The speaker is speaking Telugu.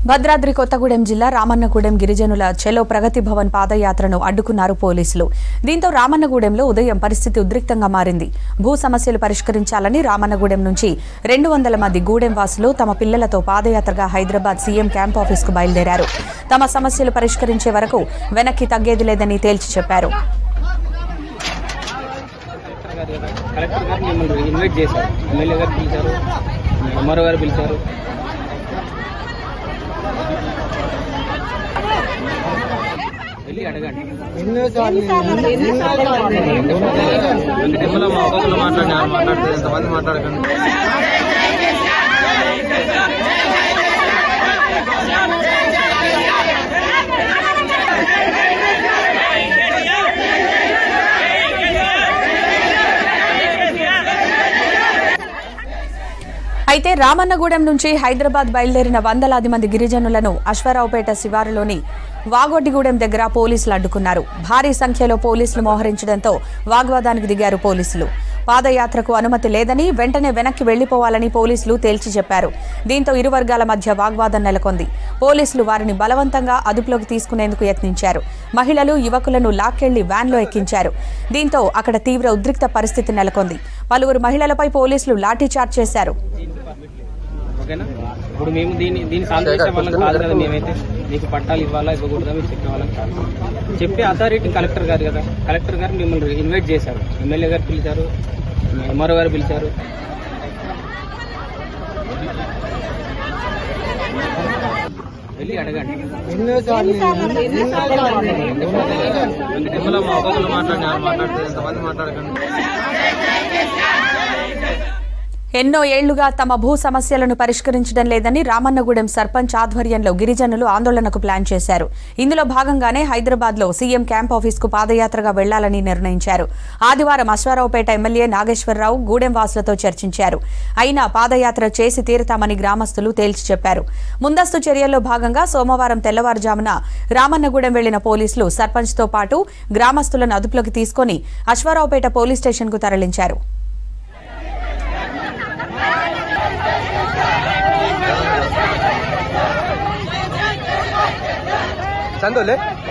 భద్రాద్రి కొత్తగూడెం జిల్లా రామన్నగూడెం గిరిజనుల చెలో ప్రగతి భవన్ పాదయాత్రను అడ్డుకున్నారు పోలీసులు దీంతో రామన్నగూడెంలో ఉదయం పరిస్థితి ఉద్రిక్తంగా మారింది భూ సమస్యలు పరిష్కరించాలని రామన్నగూడెం నుంచి రెండు వందల మంది గూడెం వాసులు తమ పిల్లలతో పాదయాత్రగా హైదరాబాద్ సీఎం క్యాంప్ ఆఫీస్కు బయలుదేరారు తమ సమస్యలు పరిష్కరించే వరకు వెనక్కి తగ్గేది లేదని తేల్చి చెప్పారు కలెక్టర్ గారు కదా కలెక్టర్ గారు మిమ్మల్ని ఇన్వైట్ చేశారు ఎమ్మెల్యే గారు పిలిచారు ఎంఆర్ఓ గారు పిలిచారు వెళ్ళి అడగండి వెంకటేశ్వర మా అవకాశంలో మాట్లాడి మాట్లాడితే ఎంతమంది మాట్లాడకండి అయితే రామన్నగూడెం నుంచి హైదరాబాద్ బయలుదేరిన వందలాది మంది గిరిజనులను అశ్వారావుపేట శివారులోని వాగొడ్డిగూడెం దగ్గర పోలీసులు అడ్డుకున్నారు భారీ సంఖ్యలో పోలీసులు మోహరించడంతో వాగ్వాదానికి దిగారు పోలీసులు పాదయాత్రకు అనుమతి లేదని వెంటనే వెనక్కి వెళ్లిపోవాలని పోలీసులు తేల్చి చెప్పారు దీంతో ఇరు వర్గాల మధ్య వాగ్వాదం నెలకొంది పోలీసులు వారిని బలవంతంగా అదుపులోకి తీసుకునేందుకు యత్నించారు మహిళలు యువకులను లాక్కెళ్లి వ్యాన్లో ఎక్కించారు దీంతో అక్కడ తీవ్ర ఉద్రిక్త పరిస్థితి నెలకొంది పలువురు మహిళలపై పోలీసులు లాఠీచార్జ్ చేశారు ఓకేనా ఇప్పుడు మేము దీన్ని దీన్ని సాల్వ్ చేసే వాళ్ళం కాదు కదా మేమైతే మీకు పట్టాలు ఇవ్వాలా ఇవ్వకూడదా మీరు చెప్పే వాళ్ళం కాదు చెప్పే అథారిటీ కలెక్టర్ గారు కదా కలెక్టర్ గారు మిమ్మల్ని ఇన్వైట్ చేశారు ఎమ్మెల్యే గారు పిలిచారు ఎంఆర్ఓ గారు పిలిచారు వెళ్ళి అడగండి వెంకటేశ్వర మా అవకాశంలో మాట్లాడి మాట్లాడితే ఎంతమంది మాట్లాడకండి ఎన్నో ఏళ్లుగా తమ భూ సమస్యలను పరిష్కరించడం లేదని రామన్నగూడెం సర్పంచ్ ఆధ్వర్యంలో గిరిజనులు ఆందోళనకు ప్లాన్ చేశారు ఇందులో భాగంగానే హైదరాబాద్ లో సీఎం క్యాంప్ ఆఫీస్ కు పాదయాత్రగా వెళ్లాలని నిర్ణయించారు ఆదివారం అశ్వారావుపేట ఎమ్మెల్యే నాగేశ్వరరావు గూడెం వాసులతో చర్చించారు అయినా పాదయాత్ర చేసి తీరుతామని గ్రామస్తులు తేల్చి చెప్పారు ముందస్తు చర్యల్లో భాగంగా సోమవారం తెల్లవారుజామున రామన్నగూడెం వెళ్లిన పోలీసులు సర్పంచ్ తో పాటు గ్రామస్తులను అదుపులోకి తీసుకుని అశ్వారావుపేట పోలీస్ స్టేషన్ కు తరలించారు చందోలే